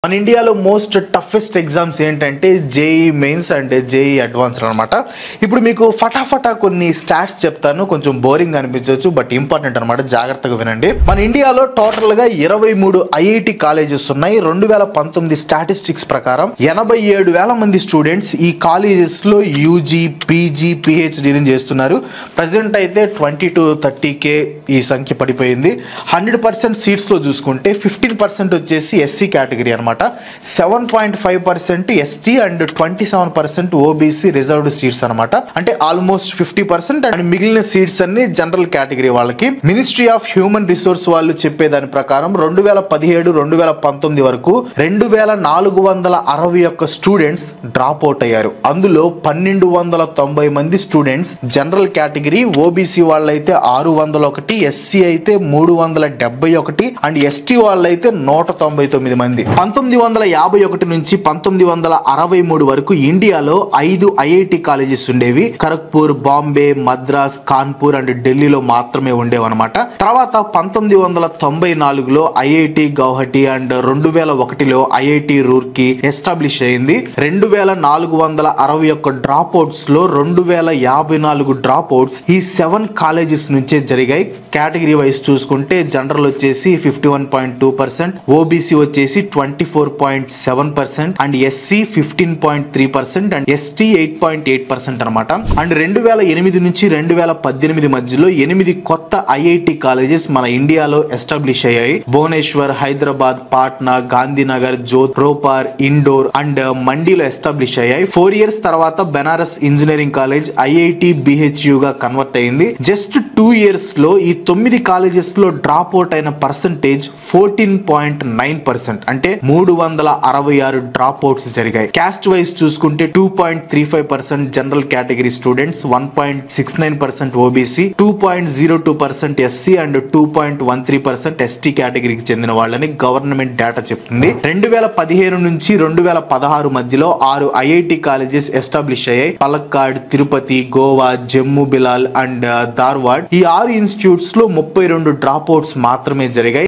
మన ఇండియాలో most toughest exams ఏంటంటే JEE mains and JEE advanced అనమాట ఇప్పుడు మీకు ఫటాఫటా కొన్ని స్టాట్స్ చెప్తాను కొంచెం బోరింగ్ అనిపించవచ్చు బట్ ఇంపార్టెంట్ అనమాట జాగ్రత్తగా వినండి మన ఇండియాలో టోటల్ గా ఇరవై మూడు ఐఐటి కాలేజెస్ ఉన్నాయి రెండు వేల పంతొమ్మిది స్టాటిస్టిక్స్ ప్రకారం ఎనభై ఏడు వేల మంది స్టూడెంట్స్ ఈ కాలేజెస్ లో యూజీ పీజీ పిహెచ్డీని చేస్తున్నారు ప్రజెంట్ అయితే ట్వంటీ టు థర్టీ కే ఈ సంఖ్య పడిపోయింది హండ్రెడ్ పర్సెంట్ సీట్స్లో చూసుకుంటే ఫిఫ్టీన్ పర్సెంట్ వచ్చేసి ఎస్సీ కేటగిరీ అనమాట seven point five percent ST and twenty seven percent OBC reserved seats అనమాట అంటే ఆల్మోస్ట్ ఫిఫ్టీ పర్సెంట్ అండ్ మిగిలిన సీట్స్ అన్ని జనరల్ కేటగిరీ వాళ్ళకి మినిస్ట్రీ ఆఫ్ హ్యూమన్ రిసోర్స్ వాళ్ళు చెప్పే దాని ప్రకారం రెండు వేల పదిహేడు రెండు వేల పంతొమ్మిది వరకు రెండు వేల నాలుగు వందల అరవై ఒక్క స్టూడెంట్స్ డ్రాప్ అవుట్ అయ్యారు అందులో పన్నెండు వందల తొంభై మంది స్టూడెంట్స్ జనరల్ కేటగిరీ ఓబీసీ వాళ్ళైతే ఆరు వందల ఒకటి ఎస్సీ అయితే మూడు వందల డెబ్బై ఒకటి అండ్ ఎస్టీ వాళ్ళైతే నూట తొంభై తొమ్మిది మంది పంతొమ్మిది వందల యాభై ఒకటి నుంచి పంతొమ్మిది వందల అరవై మూడు వరకు ఇండియాలో ఐదు ఐఐటి కాలేజెస్ ఉండేవి ఖరగ్పూర్ బాంబే మద్రాస్ కాన్పూర్ అండ్ ఢిల్లీలో మాత్రమే ఉండేవన్నమాట తర్వాత పంతొమ్మిది వందల తొంభై నాలుగులో ఐఐటి గౌహటి అండ్ రెండు వేల ఒకటిలో ఐఐటి రూర్కి ఎస్టాబ్లిష్ అయింది రెండు వేల నాలుగు వందల అరవై ఒక్క డ్రాప్ అవుట్స్ లో రెండు వేల యాభై నాలుగు డ్రాప్ అవుట్స్ ఈ సెవెన్ కాలేజెస్ నుంచే జరిగాయి కేటగిరీ వైజ్ చూసుకుంటే జనరల్ వచ్చేసి fifty one point two percent OBC వచ్చేసి twenty four point seven percent and SC fifteen point three percent and ST eight point eight percent అనమాట అండ్ రెండు వేల ఎనిమిది నుంచి రెండు వేల పద్దెనిమిది మధ్యలో ఎనిమిది కొత్త ఐఐటి కాలేజెస్ మన ఇండియాలో ఎస్టాబ్లిష్ అయ్యాయి భువనేశ్వర్ హైదరాబాద్ పాట్నా గాంధీనగర్ జోత్ రోపార్ ఇండోర్ అండ్ మండీలో ఎస్టాబ్లిష్ అయ్యాయి ఫోర్ ఇయర్స్ తర్వాత Benaras engineering college IIT BHU గా కన్వర్ట్ అయింది జస్ట్ టూ ఇయర్స్ లో ఈ తొమ్మిది కాలేజెస్ లో డ్రాప్ అవుట్ అయిన percentage fourteen point nine percent అంటే మూడు వందల అరవై ఆరు డ్రాప్ అవుట్స్ జరిగాయి క్యాస్ట్ వైజ్ చూసుకుంటే two point three five percent general category students one point six nine percent OBC two point zero two percent SC and two point one three percent ST కేటగిరీకి చెందిన వాళ్ళని government data చెప్తుంది రెండు వేల పదిహేను నుంచి రెండు వేల పదహారు మధ్యలో ఆరు ఐఐటి కాలేజెస్ ఎస్టాబ్లిష్ అయ్యాయి పలక్కాడ్ తిరుపతి గోవా జమ్మూ బిలాల్ అండ్ ధార్వాడ్ ఈ ఆరు ఇన్స్టిట్యూట్స్ లో ముప్పై రెండు డ్రాప్ అవుట్స్ మాత్రమే జరిగాయి